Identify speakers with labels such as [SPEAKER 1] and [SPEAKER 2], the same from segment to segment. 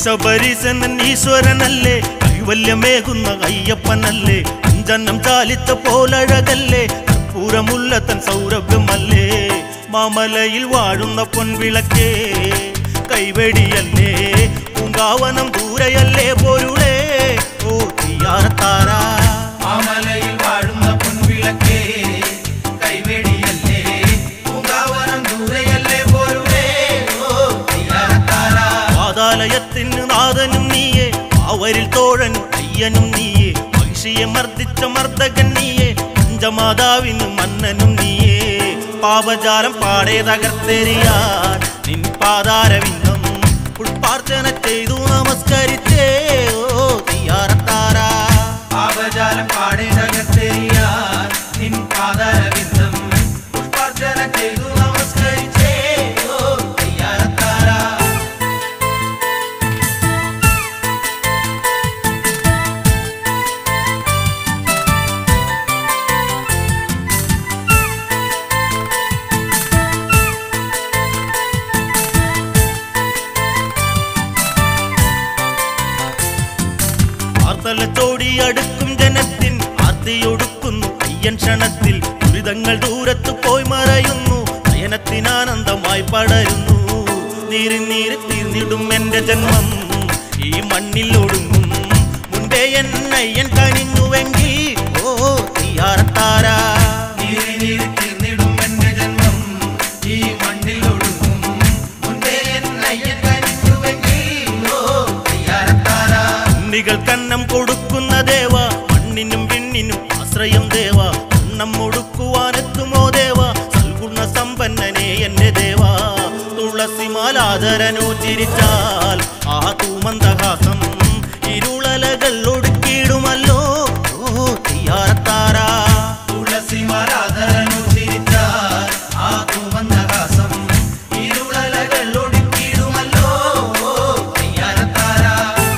[SPEAKER 1] ശബരീശനൻ ഈശ്വരനല്ലേ കൈവല്യമേകുന്ന അയ്യപ്പനല്ലേ അഞ്ചന്നം ചാലിച്ച പോലഴകല്ലേ കർപ്പൂരമുള്ള തൻ സൗരഭ്യമല്ലേ മാമലയിൽ വാഴുന്ന പൊൻവിളക്കേ കൈവെടിയല്ലേ പൂങ്കാവനം ദൂരയല്ലേ പോരുളേ ഓ തീയാറത്താരാ
[SPEAKER 2] മാമലയിൽ വാഴുന്ന പൊൻവിളക്കേ കൈവെടിയല്ലേ പൂങ്കാവനം ദൂരെയല്ലേ പോരുവേ ഓ തീയാറത്താരാ
[SPEAKER 1] പാതാലയത്തിന് നാഥനും നീയേ അവരിൽ തോഴനും അയ്യനും നീയേ മഹിഷിയെ മർദ്ദിച്ച മർദ്ദകൻ നീയേ പഞ്ചമാതാവിനും മന്നനും നീയേ പാപജാലം പാടെ തകർത്തെറിയാൻ നിൻ പാതാരവിന്ദം പുഷ്പാർച്ചന ചെയ്തു നമസ്കരിച്ചേ ഓ തീയാറത്താരാ
[SPEAKER 2] പാപജാലം പാടെ തകർത്തെറിയാൻ നിൻ പാദരവിന്ദം പുഷ്പാർച്ചന ചെയ്തു നമസ്കരിച്ചേ ഓ തീയാറത്താരാ
[SPEAKER 1] ആർത്തലത്തോടി അടുക്കും ജനത്തിൻ ആർത്തിയൊടുക്കുന്നു അയ്യൻ ക്ഷണത്തിൽ ദുരിതങ്ങൾ ദൂരത്ത് പോയി മറയുന്നു നയനത്തിനാനന്ദമായി പടരുന്നു നീരി നീരി തീർന്നിടും എന്റെ ജന്മം ഈ മണ്ണിൽ ഒടുങ്ങും മുൻപേ എൻ അയ്യൻ കനിഞ്ഞുവെങ്കിൽ ഓ തീയാറത്താരാ
[SPEAKER 2] നീരി നീരി തീർന്നിടും എന്റെ ജന്മം ഈ മണ്ണിൽ ഒടുങ്ങും മുൻപേ എൻ അയ്യൻ കനിഞ്ഞുവെങ്കിൽ ഓ തീയാറത്താരാ
[SPEAKER 1] ഉണ്ണികൾ കന്നം കൊടുക്കുന്ന ദേവ മണ്ണിനും വിണ്ണിനും ആശ്രയം ദേവ കണ്ണം ഒടുക്കുവാനെത്തുമോ ദേവ സൽഗുണ സമ്പന്നനെ എന്റെ ദേവ തുളസിമാലാദരനോ ചിരിച്ചാൽ ആ തൂമന്ദഹാസം ഇരുളലകൾ ഒടുക്കിയിടുമല്ലോ ഓ തീയാറത്താരാ
[SPEAKER 2] തുളസിമാരാധരനു ചിരിച്ചാൽ ആ തുമന്നകാസം ഇരുളലകൾ ഒടുക്കിയിടുമല്ലോ ഓ തീയാറത്താരാ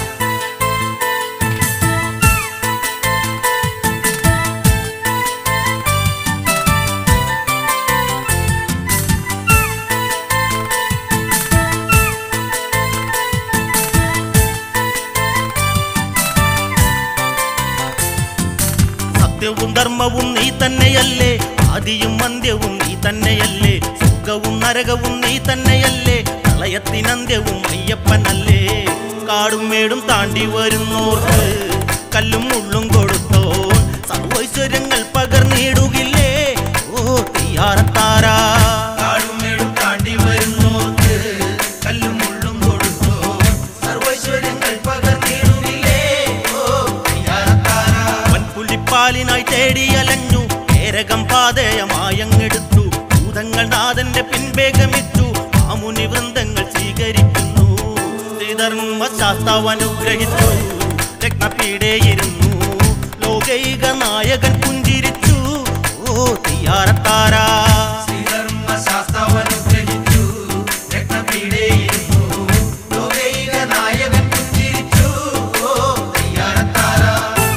[SPEAKER 1] സത്യവും ധർമ്മവും നീ തന്നെയല്ലേ ആദിയും അന്ത്യവും നീ തന്നെയല്ലേ സുഖവും നരകവും നീ തന്നെയല്ലേ പ്രളയത്തിനന്ത്യവും അയ്യപ്പനല്ലേ കാടും മേടും താണ്ടി വരുന്നോർക്ക് കല്ലും മുള്ളും കൊടുത്തോ സർവൈശ്വര്യങ്ങൾ പകർന്നിടുകില്ലേ ഓ തീയാറത്താരാ
[SPEAKER 2] കാടുമേടും താണ്ടി വരുന്നോർക്ക് കല്ലും മുള്ളും കൊടുത്തോ സർവൈശ്വര്യങ്ങൾ പകർന്നിടുന്നില്ലേ ഓ തീയാറത്താരാ
[SPEAKER 1] വൻപുലിപ്പാലിനായി തേടിയലഞ്ഞു കേരകം പാതേയമായങ്ങെടുത്തു ഭൂതങ്ങൾ നാഥന്റെ പിൻവേഗമിച്ചു മാമുനി വൃന്ദങ്ങൾ സ്വീകരിക്കുന്നു ശ്രീധർമ്മ ശാസ്താവ് അനുഗ്രഹിച്ചു രത്നപീഡേയിരുന്നു ലോകൈക നായകൻ പുഞ്ചിരിച്ചു ഓ തീയാറത്താരാ
[SPEAKER 2] ശ്രീധർമ്മ ശാസ്താവനുഗ്രഹിച്ചു രത്നപീഡേയിരുന്നു ലോകൈക നായകൻ പുഞ്ചിരിച്ചു ഓ തീയാറത്താരാ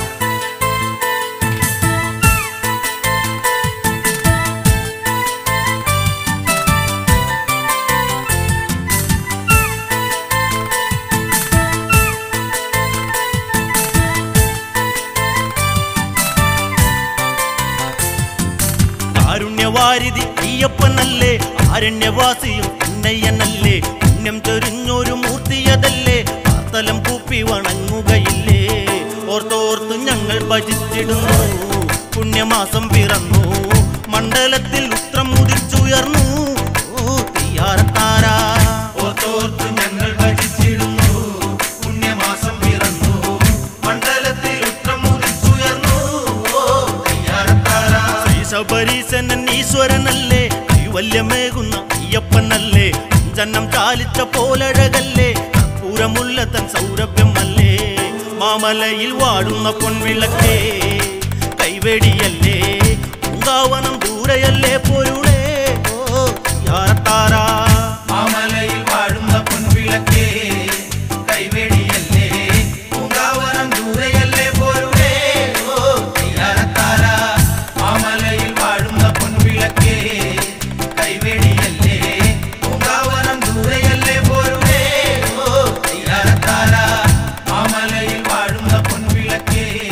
[SPEAKER 1] കാരുണ്യവാരിധി അയ്യപ്പനല്ലേ ആരണ്യവാസിയും അന്നയ്യനല്ലേ പുണ്യം ചൊരിഞ്ഞൊരു മൂർത്തിയതല്ലേ പാത്തലം കൂപ്പി വണങ്ങുകയില്ലേ ഓർത്തോർത്തു ഞങ്ങൾ ഭജിച്ചിടുന്നു പുണ്യമാസം പിറന്നു മണ്ഡലത്തിൽ ഉത്രം മുതിച്ചുയർന്നു ഓ തീയാറത്താരാ
[SPEAKER 2] ഓർത്തോർത്ത് ഞങ്ങൾ ഭജിച്ചിടുന്നു പുണ്യമാസം പിറന്നു മണ്ഡലത്തിൽ ഉത്രം ഉദിച്ചുയർന്നു ഓ തീയാറത്താരാ
[SPEAKER 1] ശ്രീ ശബരീശനൻ ഈശ്വരനല്ലേ കൈവല്യമേകുന്ന അയ്യപ്പനല്ലേ ജന്നം ചാലിച്ച പോലഴകല്ലേ കർപ്പൂരമുള്ള തൻ സൗരഭ്യമല്ലേ മാമലയിൽ വാഴുന്ന പൊൻവിളക്കേ കൈവെടിയല്ലേ പൂങ്കാവനം ദൂരയല്ലേ പൊരുളേ ഓ യാറത്താരാ
[SPEAKER 2] മാമലയിൽ വാഴുന്ന പൊൻവിളക്കേ കൈവെടിയല്ലേ പൂങ്കാവനം ദൂരെയല്ലേ പോരുവേ ഓ തീയാറത്താരാ മാമലയിൽ വാഴുന്ന പൊൻവിളക്കേ കൈവെടിയല്ലേ പൂങ്കാവനം ദൂരെയല്ലേ പോരുവേ ഓ തീയാറത്താരാ വിളക്കേ